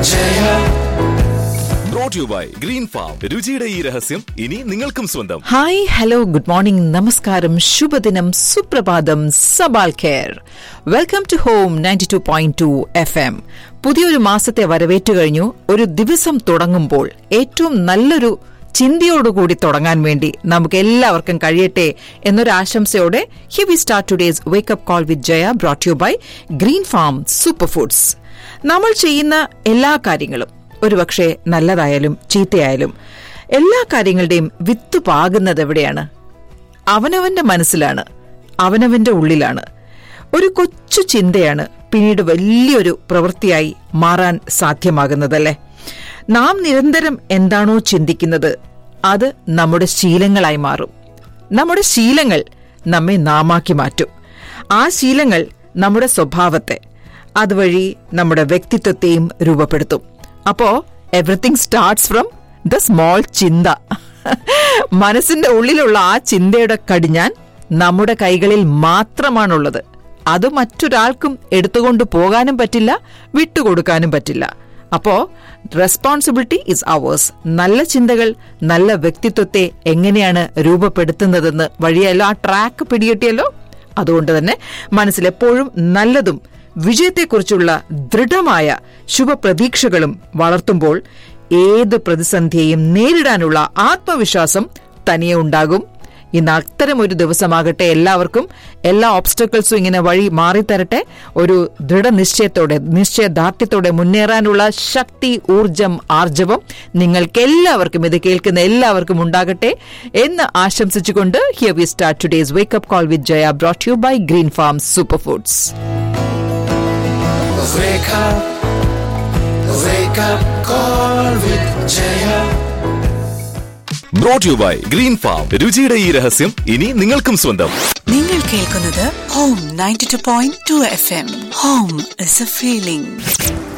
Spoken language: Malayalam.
Brought you by green farm രുചിയുടെ ഈ രഹസ്യം ഇനി നിങ്ങൾക്കും സ്വന്തം ഹായ് ഹലോ ഗുഡ് മോർണിംഗ് നമസ്കാരം ശുഭദിനം സുപ്രഭാതം സബാൽ care welcome to home ninety two point two F M പുതിയൊരു മാസത്തെ വരവേറ്റു കഴിഞ്ഞു ഒരു ദിവസം തുടങ്ങുമ്പോൾ ഏറ്റവും നല്ലൊരു ചിന്തയോടുകൂടി തുടങ്ങാൻ വേണ്ടി നമുക്ക് എല്ലാവർക്കും കഴിയട്ടെ എന്നൊരു ആശംസയോടെ here we start today's wake up call with Jaya brought you by green farm super foods നമ്മൾ ചെയ്യുന്ന എല്ലാ കാര്യങ്ങളും ഒരുപക്ഷെ നല്ലതായാലും ചീത്തയായാലും എല്ലാ കാര്യങ്ങളുടെയും വിത്ത് പാകുന്നത് എവിടെയാണ് അവനവന്റെ മനസ്സിലാണ് അവനവന്റെ ഉള്ളിലാണ് ഒരു കൊച്ചു ചിന്തയാണ് പിന്നീട് വലിയൊരു പ്രവൃത്തിയായി മാറാൻ സാധ്യമാകുന്നതല്ലേ നാം നിരന്തരം എന്താണോ ചിന്തിക്കുന്നത് അത് നമ്മുടെ ശീലങ്ങളായി മാറും നമ്മുടെ ശീലങ്ങൾ നമ്മെ നാമാക്കി മാറ്റും ആ ശീലങ്ങൾ നമ്മുടെ സ്വഭാവത്തെ അതുവഴി നമ്മുടെ വ്യക്തിത്വത്തെയും രൂപപ്പെടുത്തും അപ്പോ everything starts from the small ചിന്ത മനസ്സിന്റെ ഉള്ളിലുള്ള ആ ചിന്തയുടെ കടിഞ്ഞാൻ നമ്മുടെ കൈകളിൽ മാത്രമാണുള്ളത് അത് മറ്റൊരാൾക്കും എടുത്തുകൊണ്ട് പോകാനും പറ്റില്ല വിട്ടുകൊടുക്കാനും പറ്റില്ല അപ്പോ റെസ്പോൺസിബിലിറ്റി ഇസ് അവേഴ്സ് നല്ല ചിന്തകൾ നല്ല വ്യക്തിത്വത്തെ എങ്ങനെയാണ് രൂപപ്പെടുത്തുന്നതെന്ന് വഴിയല്ലോ ആ ട്രാക്ക് പിടികിട്ടിയല്ലോ അതുകൊണ്ട് തന്നെ മനസ്സിലെപ്പോഴും നല്ലതും വിജയത്തെക്കുറിച്ചുള്ള ദൃഢമായ ശുഭപ്രതീക്ഷകളും വളർത്തുമ്പോൾ ഏത് പ്രതിസന്ധിയെയും നേരിടാനുള്ള ആത്മവിശ്വാസം തനിയെ ഉണ്ടാകും ഇന്ന് അത്തരം ഒരു ദിവസമാകട്ടെ എല്ലാവർക്കും എല്ലാ ഓബ്സ്റ്റക്കിൾസും ഇങ്ങനെ വഴി മാറിത്തരട്ടെ ഒരു ദൃഢനിശ്ചയത്തോടെ നിശ്ചയദാർഢ്യത്തോടെ മുന്നേറാനുള്ള ശക്തി ഊർജം ആർജവം നിങ്ങൾക്ക് എല്ലാവർക്കും ഇത് കേൾക്കുന്ന എല്ലാവർക്കും ഉണ്ടാകട്ടെ എന്ന് ആശംസിച്ചുകൊണ്ട് here we start today's wake up call with Jaya brought you by green farm super foods Wake up, wake up, call with Jaya. Brought you by green farm രുചിയുടെ ഈ രഹസ്യം ഇനി നിങ്ങൾക്കും സ്വന്തം നിങ്ങൾ കേൾക്കുന്നത് home ninety two point two F M home is a feeling